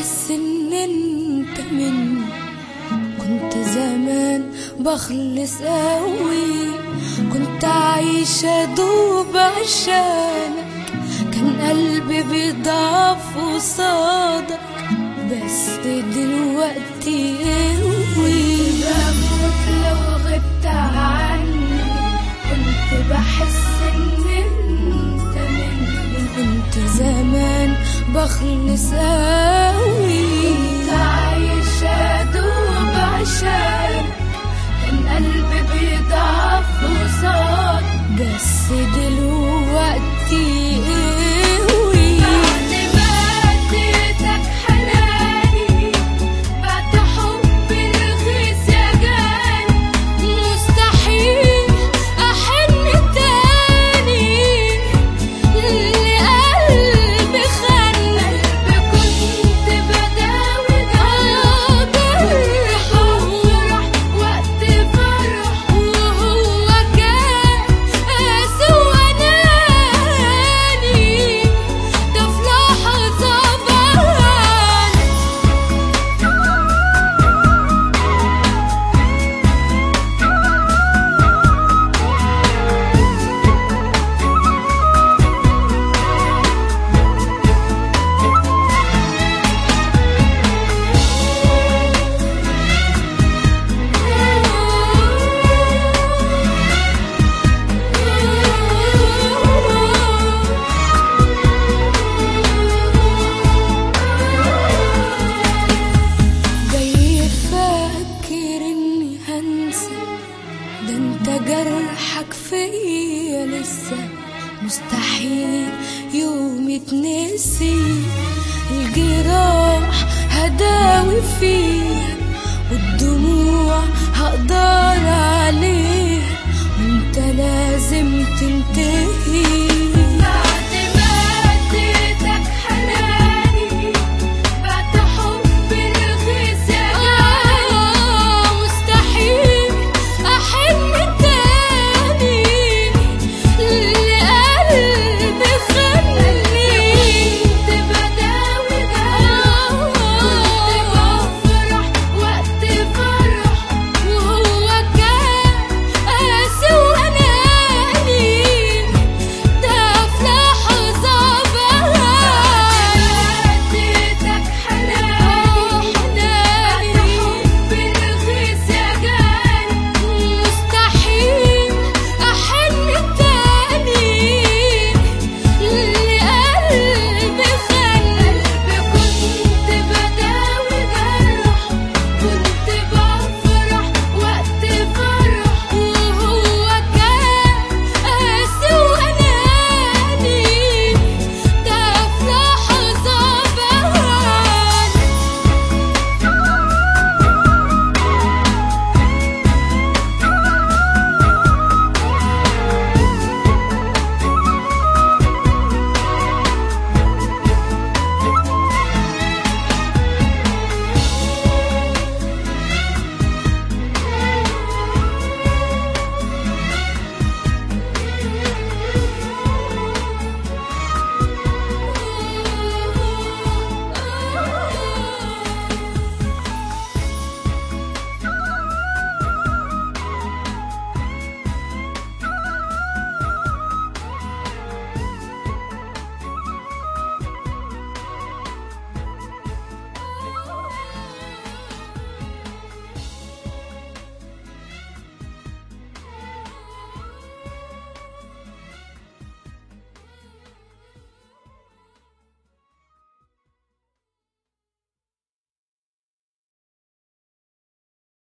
بحس ان انت مني كنت زمان بخلص قوي كنت عايشة دوب عشانك كان قلبي بيضعف قصادك بس دلوقتي قوي بموت لو غبت عني كنت بحس ان انت مني كنت زمان بخلص قوي كنت عايشة دوب عشان كان قلبي بيضعف قصاد بس دلوقتي قوي بعد ما اديتك حناني بعد حب الغيث يا جاني مستحيل احن تاني لقلبي خاني قلبي كنت بداوي جرح وفرح وقت فرح وهو كان قاسي واناني ده في لحظة بان جاي فاكر اني هنسى ده انت جرحك فيا لسه مستحيل يوم يتنسي الجراح هداوي فيها والدموع هقدر عليها وانت لازم تنتهي